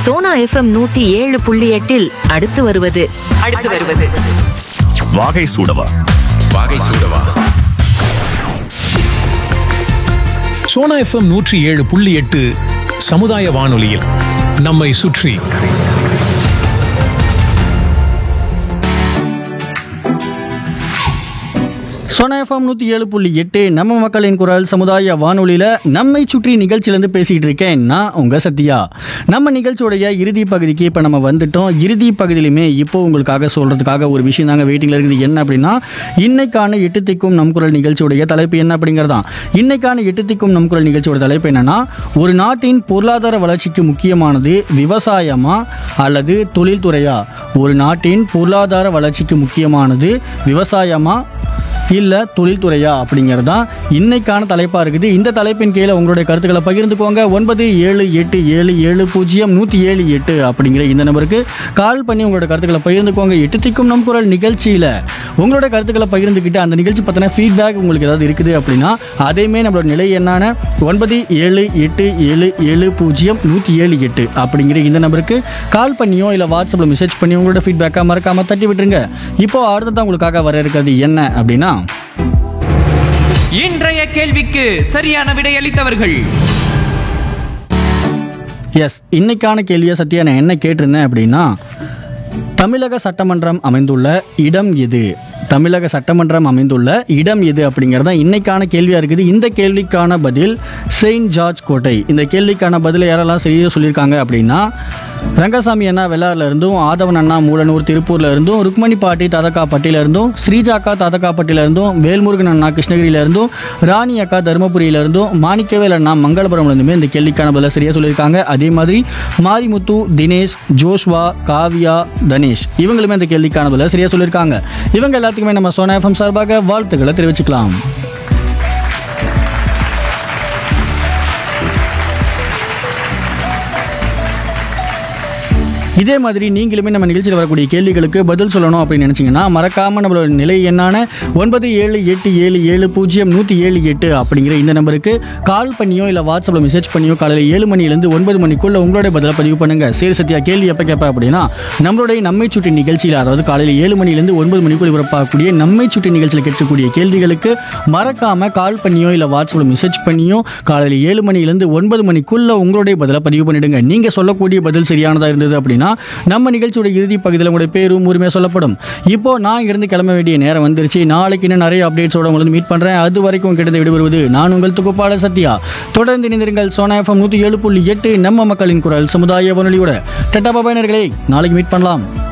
Sona FM நூத்தி ஏழு புள்ளி எட்டில் அடுத்து வருவது அடுத்து வருவது வாகை சூடவா வாகை சூடவா சோனா எஃப்எம் நூற்றி ஏழு புள்ளி எட்டு சமுதாய வானொலியில் நம்மை சுற்றி சோனா எஃப்எம் நூற்றி ஏழு புள்ளி எட்டு நம்ம மக்களின் குரல் சமுதாய வானொலியில் நம்மை சுற்றி நிகழ்ச்சியிலேருந்து பேசிகிட்டு இருக்கேன் நான் உங்கள் சத்யா நம்ம நிகழ்ச்சியோடைய இறுதி பகுதிக்கு இப்போ நம்ம வந்துட்டோம் இறுதி பகுதியிலுமே இப்போ உங்களுக்காக சொல்கிறதுக்காக ஒரு விஷயம் தாங்க வெயிட்டிங்கில் இருக்குது என்ன அப்படின்னா இன்னைக்கான எட்டு திக்கும் நம் குரல் நிகழ்ச்சியுடைய தலைப்பு என்ன அப்படிங்கிறதான் இன்னைக்கான எட்டு திக்கும் நம் குரல் நிகழ்ச்சியோட தலைப்பு என்னன்னா ஒரு நாட்டின் பொருளாதார வளர்ச்சிக்கு முக்கியமானது விவசாயமா அல்லது தொழில்துறையா ஒரு நாட்டின் பொருளாதார வளர்ச்சிக்கு முக்கியமானது விவசாயமா இல்லை தொழில்துறையா அப்படிங்கிறது தான் இன்னைக்கான தலைப்பாக இருக்குது இந்த தலைப்பின் கீழே உங்களுடைய கருத்துக்களை பகிர்ந்துக்கோங்க ஒன்பது ஏழு எட்டு ஏழு ஏழு பூஜ்ஜியம் நூற்றி ஏழு எட்டு அப்படிங்கிற இந்த நம்பருக்கு கால் பண்ணி உங்களோட கருத்துக்களை பகிர்ந்துக்கோங்க எட்டு திக்கும் நம் குரல் நிகழ்ச்சியில் உங்களோட கருத்துக்களை பகிர்ந்துக்கிட்டு அந்த நிகழ்ச்சி பற்றின ஃபீட்பேக் உங்களுக்கு ஏதாவது இருக்குது அப்படின்னா அதையுமே நம்மளோட நிலை என்னான ஒன்பது ஏழு எட்டு ஏழு ஏழு பூஜ்ஜியம் நூற்றி ஏழு எட்டு அப்படிங்கிற இந்த நம்பருக்கு கால் பண்ணியோ இல்லை வாட்ஸ்அப்பில் மெசேஜ் பண்ணி உங்களோட ஃபீட்பேக்காக மறக்காமல் தட்டி விட்டுருங்க இப்போ அடுத்ததான் உங்களுக்காக வர இருக்கிறது என்ன அப்படின்னா இன்றைய கேள்விக்கு சரியான விடையளித்தவர்கள் எஸ் இன்னைக்கான கேள்வியை சத்யா நான் என்ன கேட்டிருந்தேன் அப்படின்னா தமிழக சட்டமன்றம் அமைந்துள்ள இடம் எது தமிழக சட்டமன்றம் அமைந்துள்ள இடம் எது அப்படிங்கிறது தான் இன்னைக்கான கேள்வியாக இருக்குது இந்த கேள்விக்கான பதில் செயின்ட் ஜார்ஜ் கோட்டை இந்த கேள்விக்கான பதிலை யாரெல்லாம் சரியாக சொல்லியிருக்காங்க அப்படின்னா ரங்கசாமி அண்ணா வெள்ளாறுல இருந்தும் ஆதவன் அண்ணா மூலனூர் திருப்பூர்ல இருந்தும் ருக்மணி பாட்டி தாதகாப்பட்டியில இருந்தும் ஸ்ரீஜாக்கா தாதகாப்பட்டியில இருந்தும் வேல்முருகன் அண்ணா கிருஷ்ணகிரியில இருந்தும் ராணி அக்கா தருமபுரியில இருந்தும் மாணிக்கவேல் அண்ணா மங்களபுரம்ல இருந்துமே இந்த கேள்விக்கான பதில சரியா சொல்லியிருக்காங்க அதே மாதிரி மாரிமுத்து தினேஷ் ஜோஷ்வா காவியா தனேஷ் இவங்களுமே இந்த கேள்விக்கான பதில சரியா சொல்லியிருக்காங்க இவங்க எல்லாத்துக்குமே நம்ம சோனா எஃப்எம் சார்பாக வாழ்த்துக்களை தெரிவிச்சுக்கலாம் இதே மாதிரி நீங்களுமே நம்ம நிகழ்ச்சியில் வரக்கூடிய கேள்விகளுக்கு பதில் சொல்லணும் அப்படின்னு நினச்சிங்கன்னா மறக்காமல் நம்மளோட நிலை என்னான ஒன்பது ஏழு எட்டு ஏழு ஏழு பூஜ்ஜியம் நூற்றி ஏழு எட்டு அப்படிங்கிற இந்த நம்பருக்கு கால் பண்ணியோ இல்லை வாட்ஸ்அப்பில் மெசேஜ் பண்ணியோ காலையில் ஏழு மணிலேருந்து ஒன்பது மணிக்குள்ள உங்களோட பதிலை பதிவு பண்ணுங்க சரி சத்யா கேள்வி எப்போ கேட்பேன் அப்படின்னா நம்மளுடைய நம்மை சுற்றி நிகழ்ச்சியில் அதாவது காலையில் ஏழு மணிலேருந்து ஒன்பது மணிக்குள் வரப்பாக்கூடிய நம்மை சுற்றி நிகழ்ச்சியில் கேட்கக்கூடிய கேள்விகளுக்கு மறக்காமல் கால் பண்ணியோ இல்லை வாட்ஸ்அப்பில் மெசேஜ் பண்ணியோ காலையில் ஏழு மணிலேருந்து ஒன்பது மணிக்குள்ள உங்களுடைய பதிலை பதிவு பண்ணிடுங்க நீங்கள் சொல்லக்கூடிய பதில் சரியானதாக இருந்தது அப்படின்னா நம்ம நிகழ்ச்சியோட இறுதி பகுதியில் உங்களுடைய பேரும் உரிமையாக சொல்லப்படும் இப்போ நான் இருந்து கிளம்ப வேண்டிய நேரம் வந்துருச்சு நாளைக்கு இன்னும் நிறைய அப்டேட்ஸோட உங்களை மீட் பண்ணுறேன் அது வரைக்கும் கிட்டந்து விடுபடுவது நான் உங்கள் துகுப்பாளர் சத்யா தொடர்ந்து இணைந்திருங்கள் சோனா எஃப்எம் நூற்றி ஏழு புள்ளி எட்டு நம்ம மக்களின் குரல் சமுதாய வானொலியோட டட்டா பாபாயினர்களே நாளைக்கு மீட் பண்ணலாம்